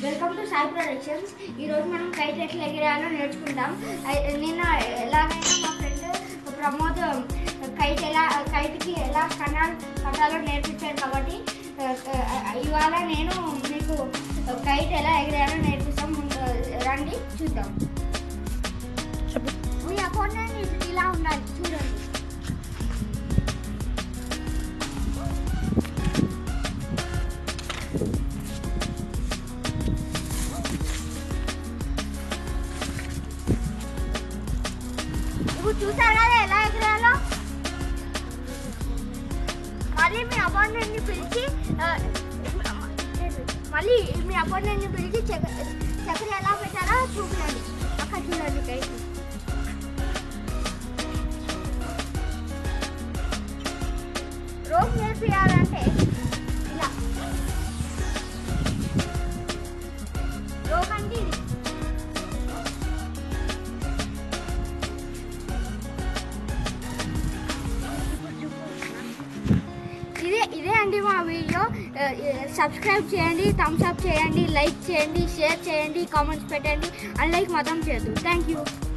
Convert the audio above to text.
welcome to Sai productions ఈరోజు మనం kite ఎట్లా ఎగిరేయాలో నేర్చుకుంటాం ఐ- నిన్న ఎలాగైనా మా ఫ్రెండ్ ప్రమోద్ కైట్ ఎలా కైట్కి ఎలా కనాల్ కట్టాలో నేర్పించాడు కాబట్టి ఆ, ఆ, ఇవాళ నేను మీకు కైట్ ఎలా ఎగిరేయాలో నేర్పిస్తాం ముందు రండి చూద్దాం మీ అకౌంట్ ఇలా ఉండాలి చూడండి ఇప్పుడు చూసారు కదా ఎలా ఎగిరేయాలో మళ్ళీ మీ అపాయింట్మెంట్ని పిలిచి ఆ, మళ్ళీ మీ అపాయింట్మెంట్ని పిలిచి చక్ర చక్ర ఎలా పెట్టారో చూపించండి అక్కడ చూడండి కైకి రోప్ నేర్పియాలంటే ఇలా రోప్ అంటే ఇది ఇదే ఇదే అండి మా వీడియో ఆ, సబ్స్క్రైబ్ చేయండి థమ్స్ అప్ చేయండి లైక్ చేయండి షేర్ చేయండి కామెంట్స్ పెట్టండి అన్లైక్ మాత్రం చేయొద్దు థ్యాంక్ యూ